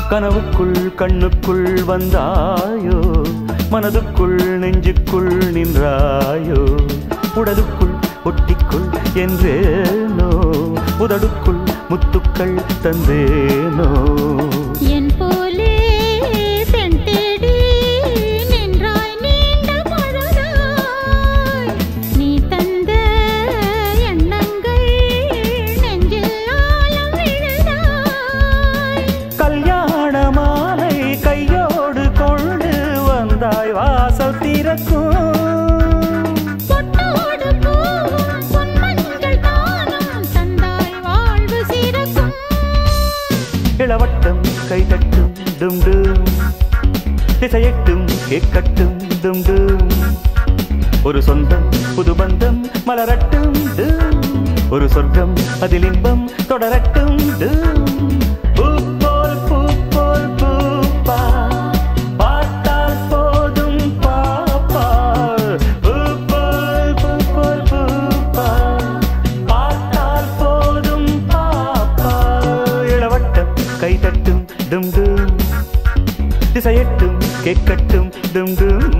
கனவுக்குள் கண்ணுக்குள் வந்தாயோ மனதுக்குள் நெஞ்சுக்குள் நின்றாயோ உடலுக்குள் ஒட்டிக்குள் என்றேனோ உதடுக்குள் முத்துக்கள் தந்தேனோ என் போலே பெண் தேடி நின்றாய் நீண்ட பொழுதாய் நீ தந்த எண்ணங்கள் நெஞ்சில் ஆழம் விழுதாய் கல்யாண மாலை கையோடு கொண்டு வந்தாய் வாசல் திறக்கும் பொட்டோடு பூவும் பொன்மஞ்சள் தானும் தந்தாய் வாழ்வு சிறக்கும் இளவட்டம் கைதட்டும் டும் டும் திசையட்டும் கேட்கட்டும் டும் டும் ஒரு சொந்தம் புது பந்தம் மலரட்டும் டும் ஒரு சொர்க்கம் அதில் இன்பம் தொடரட்டும் டும் பூ போல் பூ போல் பூப்பா பார்த்தால் போதும் பாப்பா பூ போல் பூ போல் பூப்பா பார்த்தால் போதும் பாப்பா இளவட்டம் கைதட்டும் டும் டும் திசையட்டும் கேட்கட்டும் டும் டும்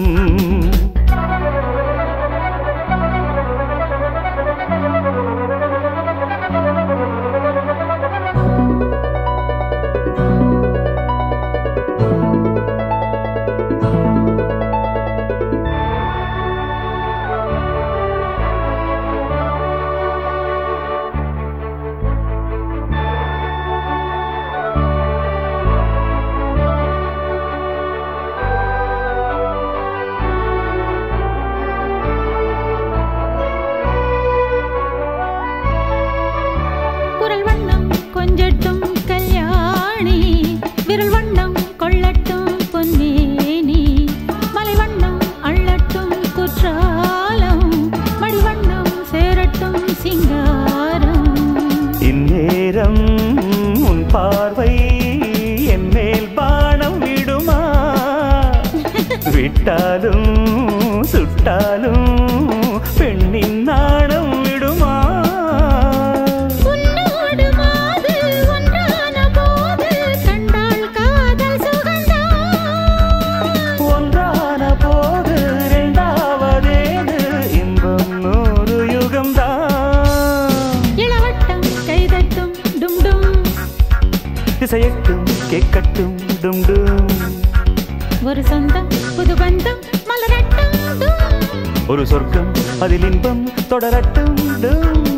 குரல் வண்ணம் கொஞ்சட்டும் கல்யாணி விரல் வண்ணம் கொள்ளட்டும் பொன்னேனி மலை வண்ணம் அள்ளட்டும் குற்றாலம் மடி வண்ணம் சேரட்டும் சிங்காரம் இந்நேரம் உன் பார்வை என் மேல் பானம் விடுமா விட்டாலும் சுட்டாலும் பெண்ணின் நாணம் விடுமா உன்னோடு மாது ஒன்றான போது கண்டாள் காதல் சுகந்தான் ஒன்றான போது இரண்டாவதேது இன்பம் நூறு யுகம்தான் இளவட்டம் கைதட்டும் டும் டும் திசையட்டும் கேட்கட்டும் டும் டும் ஒரு சொந்தம் புது பந்தம் மலரட்டும் டும் ஒரு சொர்க்கம் அதில் இன்பம் தொடரட்டும் டும்